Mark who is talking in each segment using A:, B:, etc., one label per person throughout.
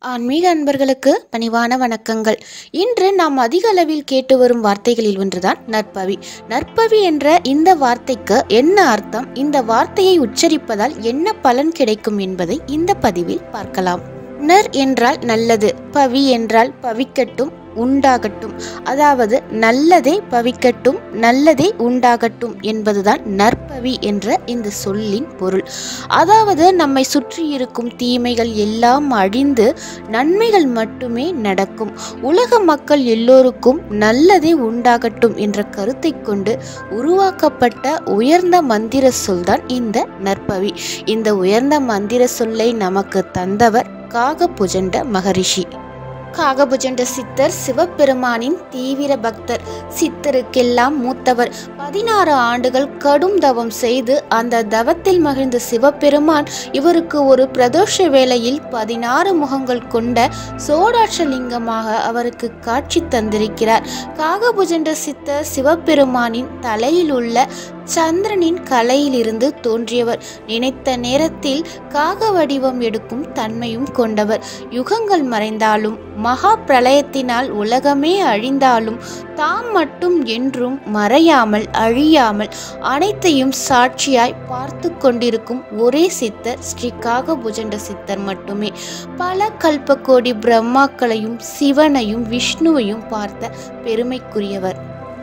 A: ஆன்மீக அன்பர்களுக்கு பணிவான வணக்கங்கள் இன்று நாம் அதிக அளவில் கேட்டு வரும் வார்த்தைகளில் ஒன்றுதான் நற்பவி நற்பவி என்ற இந்த வார்த்தைக்கு என்ன அர்த்தம் இந்த வார்த்தையை உச்சரிப்பதால் என்ன பலன் கிடைக்கும் என்பதை இந்த பதிவில் பார்க்கலாம் நர் என்றால் நல்லது பவி என்றால் பவிக்கட்டும் உண்டாகட்டும் அதாவது நல்லதே பவிக்கட்டும் நல்லதே உண்டாகட்டும் என்பதுதான் நற்பவி என்ற இந்த சொல்லின் பொருள் அதாவது நம்மை சுற்றி இருக்கும் தீமைகள் எல்லாம் அழிந்து நன்மைகள் மட்டுமே நடக்கும் உலக மக்கள் எல்லோருக்கும் நல்லதே உண்டாகட்டும் என்ற கருத்தை கொண்டு உருவாக்கப்பட்ட உயர்ந்த மந்திர சொல்தான் இந்த நற்பவி இந்த உயர்ந்த மந்திர சொல்லை நமக்கு தந்தவர் காகபுஜண்ட மகரிஷி காகபுஜண்ட சித்தர் சிவபெருமானின் தீவிர பக்தர் சித்தருக்கெல்லாம் மூத்தவர் பதினாறு ஆண்டுகள் கடும் தவம் செய்து அந்த தவத்தில் மகிழ்ந்த சிவபெருமான் இவருக்கு ஒரு பிரதோஷ வேளையில் பதினாறு முகங்கள் கொண்ட சோடாட்சலிங்கமாக அவருக்கு காட்சி தந்திருக்கிறார் காகபுஜண்ட சித்தர் சிவபெருமானின் தலையில் உள்ள சந்திரனின் கலையிலிருந்து தோன்றியவர் நினைத்த நேரத்தில் காக வடிவம் எடுக்கும் தன்மையும் கொண்டவர் யுகங்கள் மறைந்தாலும் மகா பிரளயத்தினால் உலகமே அழிந்தாலும் தாம் மட்டும் என்றும் மறையாமல் அழியாமல் அனைத்தையும் சாட்சியாய் பார்த்து கொண்டிருக்கும் ஒரே சித்தர் ஸ்ரீ காகபுஜண்ட சித்தர் மட்டுமே பல கல்பக்கோடி பிரம்மாக்களையும் சிவனையும் விஷ்ணுவையும் பார்த்த பெருமைக்குரியவர்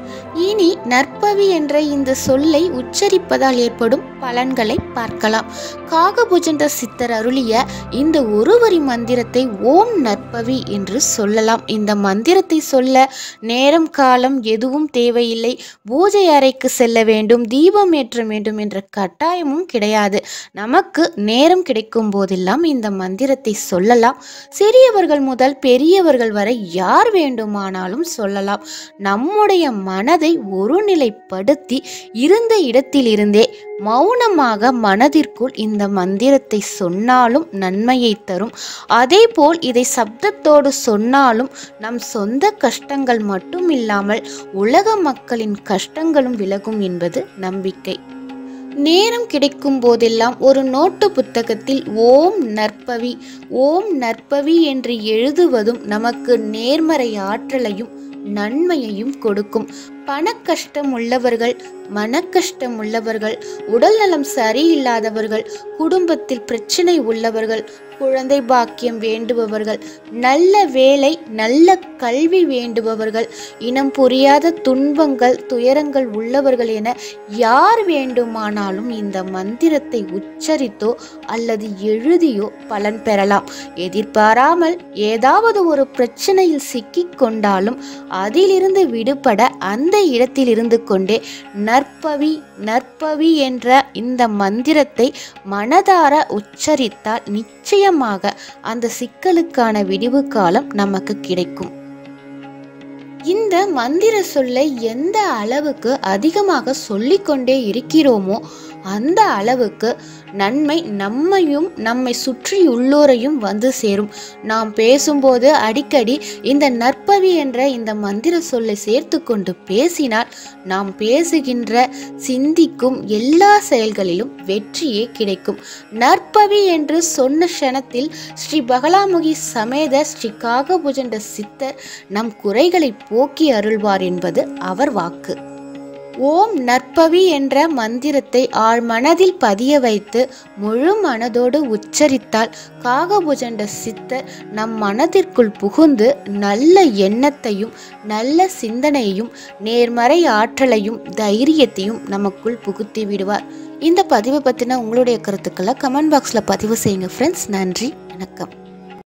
A: இனி நற்பவி என்ற இந்த சொல்லை உச்சரிப்பதால் ஏற்படும் பலன்களை பார்க்கலாம் காகபுஜண்ட சித்தர் அருளிய இந்த ஒரு வரி மந்திரத்தை ஓம் நற்பவி என்று சொல்லலாம் இந்த மந்திரத்தை சொல்ல நேரம் காலம் எதுவும் தேவையில்லை பூஜை அறைக்கு செல்ல வேண்டும் தீபம் ஏற்ற வேண்டும் என்ற கட்டாயமும் கிடையாது நமக்கு நேரம் கிடைக்கும் போதெல்லாம் இந்த மந்திரத்தை சொல்லலாம் சிறியவர்கள் முதல் பெரியவர்கள் வரை யார் வேண்டுமானாலும் சொல்லலாம் நம்முடைய மனதை ஒருநிலைப்படுத்தி இருந்த இடத்திலிருந்தே மௌனமாக மனதிற்குள் இந்த மந்திரத்தை சொன்னாலும் நன்மையை தரும் அதேபோல் இதை சப்தத்தோடு சொன்னாலும் நம் சொந்த கஷ்டங்கள் மட்டும் இல்லாமல் உலக மக்களின் கஷ்டங்களும் விலகும் என்பது நம்பிக்கை நேரம் கிடைக்கும் போதெல்லாம் ஒரு நோட்டு புத்தகத்தில் ஓம் நற்பவி ஓம் நற்பவி என்று எழுதுவதும் நமக்கு நேர்மறை ஆற்றலையும் நன்மையையும் கொடுக்கும் பணக்கஷ்டம் உள்ளவர்கள் மனக்கஷ்டம் உள்ளவர்கள் உடல்நலம் சரியில்லாதவர்கள் குடும்பத்தில் பிரச்சனை உள்ளவர்கள் குழந்தை பாக்கியம் வேண்டுபவர்கள் நல்ல வேலை நல்ல கல்வி வேண்டுபவர்கள் இனம் புரியாத துன்பங்கள் துயரங்கள் உள்ளவர்கள் என யார் வேண்டுமானாலும் இந்த மந்திரத்தை உச்சரித்தோ அல்லது எழுதியோ பலன் பெறலாம் எதிர்பாராமல் ஏதாவது ஒரு பிரச்சனையில் சிக்கிக் கொண்டாலும் அதிலிருந்து விடுபட அந்த இடத்தில் இருந்து கொண்டே நற்பவி நற்பவி என்ற இந்த மந்திரத்தை மனதார உச்சரித்தால் நிச்சயமாக அந்த சிக்கலுக்கான விடிவு காலம் நமக்கு கிடைக்கும் இந்த மந்திர சொல்லை எந்த அளவுக்கு அதிகமாக சொல்லிக்கொண்டே இருக்கிறோமோ அந்த அளவுக்கு நன்மை நம்மையும் நம்மை சுற்றியுள்ளோரையும் வந்து சேரும் நாம் பேசும்போது அடிக்கடி இந்த நற்பவி என்ற இந்த மந்திர சொல்லை சேர்த்து கொண்டு பேசினால் நாம் பேசுகின்ற சிந்திக்கும் எல்லா செயல்களிலும் வெற்றியே கிடைக்கும் நற்பவி என்று சொன்ன க்ஷணத்தில் ஸ்ரீ பகலாமுகி சமேத ஸ்ரீ காகபுஜண்ட சித்தர் நம் குறைகளை போக்கி அருள்வார் என்பது அவர் வாக்கு ஓம் நற்பவி என்ற மந்திரத்தை ஆழ் மனதில் பதிய வைத்து முழு மனதோடு உச்சரித்தால் காகபுஜண்ட சித்தர் நம் மனதிற்குள் புகுந்து நல்ல எண்ணத்தையும் நல்ல சிந்தனையையும் நேர்மறை ஆற்றலையும் தைரியத்தையும் நமக்குள் புகுத்தி விடுவார் இந்த பதிவு பற்றின உங்களுடைய கருத்துக்களை கமெண்ட் பாக்ஸில் பதிவு செய்யுங்க ஃப்ரெண்ட்ஸ் நன்றி வணக்கம்